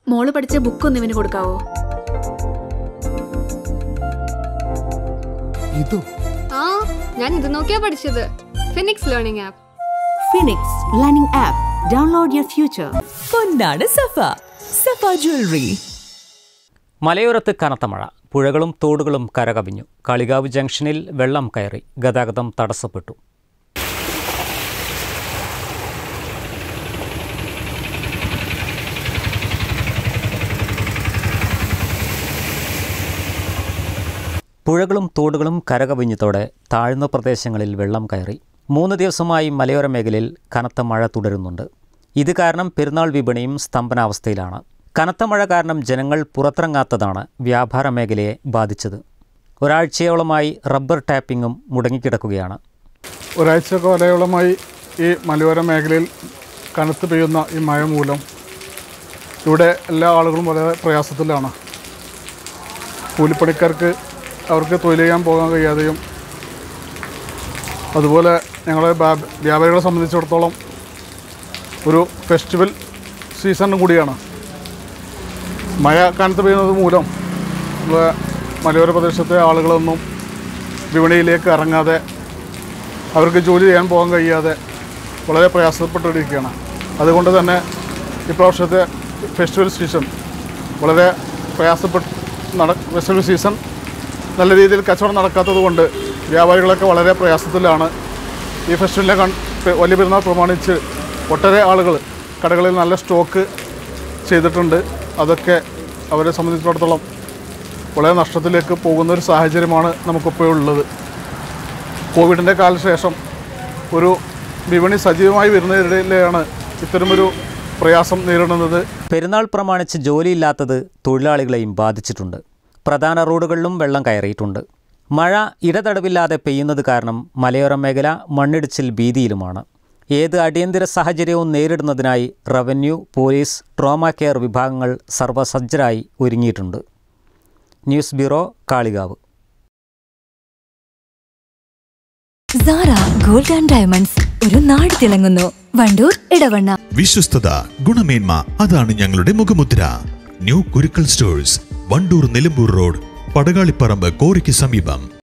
മോള് പഠിച്ച ബുക്ക് ഒന്ന് ഇവന് കൊടുക്കാവോ ഇതോ ആ ഞാൻ ഇത് നോക്കിയാ പഠിച്ചത് phoenix learning app phoenix learning app download your future Ponnad Safa Safa jewellery മലയോരത്ത് കനത്ത മഴ പുഴകളും തോടുകളും കരകവിഞ്ഞു കാളികാവ് ജംഗ്ഷനിൽ വെള്ളം കയറി ഗതാഗതം തടസ്സപ്പെട്ടു പുഴകളും തോടുകളും കരകവിഞ്ഞതോടെ താഴ്ന്ന പ്രദേശങ്ങളിൽ വെള്ളം കയറി മൂന്ന് ദിവസമായി മലയോര മേഖലയിൽ കനത്ത മഴ തുടരുന്നുണ്ട് ഇത് കാരണം പെരുന്നാൾ വിപണിയും സ്തംഭനാവസ്ഥയിലാണ് കനത്ത മഴ കാരണം ജനങ്ങൾ പുറത്തിറങ്ങാത്തതാണ് വ്യാപാര മേഖലയെ ബാധിച്ചത് ഒരാഴ്ചയോളമായി റബ്ബർ ടാപ്പിങ്ങും മുടങ്ങിക്കിടക്കുകയാണ് ഒരാഴ്ച കാലയോളമായി ഈ മലയോര മേഖലയിൽ കനത്ത് പെയ്യുന്ന ഈ മഴ മൂലം ഇവിടെ എല്ലാ ആളുകളും വളരെ പ്രയാസത്തിലാണ് കൂലിപ്പണിക്കാർക്ക് അവർക്ക് തൊഴിൽ ചെയ്യാൻ പോകാൻ കഴിയാതെയും അതുപോലെ ഞങ്ങളെ വ്യാ- വ്യാപാരികളെ സംബന്ധിച്ചിടത്തോളം ഒരു ഫെസ്റ്റിവൽ സീസണും കൂടിയാണ് മഴ കനത്ത് പെയ്യുന്നത് മൂലം നമ്മളെ മലയോര പ്രദേശത്തെ ആളുകളൊന്നും വിപണിയിലേക്ക് ഇറങ്ങാതെ അവർക്ക് ജോലി ചെയ്യാൻ പോകാൻ കഴിയാതെ വളരെ പ്രയാസപ്പെട്ടിരിക്കുകയാണ് അതുകൊണ്ട് തന്നെ ഇപ്രാവശ്യത്തെ ഫെസ്റ്റിവൽ സീസൺ വളരെ പ്രയാസപ്പെട്ട് നട ഫെസ്റ്റിവൽ സീസൺ നല്ല രീതിയിൽ കച്ചവടം നടക്കാത്തത് കൊണ്ട് വ്യാപാരികളൊക്കെ വളരെ പ്രയാസത്തിലാണ് ഈ ഫെസ്റ്റിവലിനെ കൺ വലിയ പെരുന്നാൾ പ്രമാണിച്ച് ഒട്ടേറെ ആളുകൾ കടകളിൽ നല്ല സ്റ്റോക്ക് ചെയ്തിട്ടുണ്ട് അതൊക്കെ അവരെ സംബന്ധിച്ചിടത്തോളം വളരെ നഷ്ടത്തിലേക്ക് പോകുന്ന ഒരു സാഹചര്യമാണ് നമുക്കിപ്പോൾ ഉള്ളത് കോവിഡിൻ്റെ കാലശേഷം ഒരു വിപണി സജീവമായി വരുന്നതിനിടയിലാണ് ഇത്തരമൊരു പ്രയാസം നേരിടുന്നത് പെരുന്നാൾ പ്രമാണിച്ച് ജോലിയില്ലാത്തത് തൊഴിലാളികളെയും ബാധിച്ചിട്ടുണ്ട് പ്രധാന റോഡുകളിലും വെള്ളം കയറിയിട്ടുണ്ട് മഴ ഇടതടവില്ലാതെ പെയ്യുന്നത് കാരണം മലയോര മേഖല മണ്ണിടിച്ചിൽ ഭീതിയിലുമാണ് ഏത് അടിയന്തര സാഹചര്യവും നേരിടുന്നതിനായി റവന്യൂ പോലീസ് ട്രോമ കെയർ വിഭാഗങ്ങൾ സർവ്വസജ്ജരായി ഒരുങ്ങിയിട്ടുണ്ട് news bureau Kalikavu Sara gold and diamonds ഒരു നാട് തിളങ്ങുന്നു വണ്ടൂർ ഇടവണ്ണ വിശ്വസ്തത ഗുണമേന്മ അതാണ് ഞങ്ങളുടെ മുഖമുദ്ര new Kurukkal stores Wandoor Nilambur road Padakalipparamba കോറിക്ക് സമീപം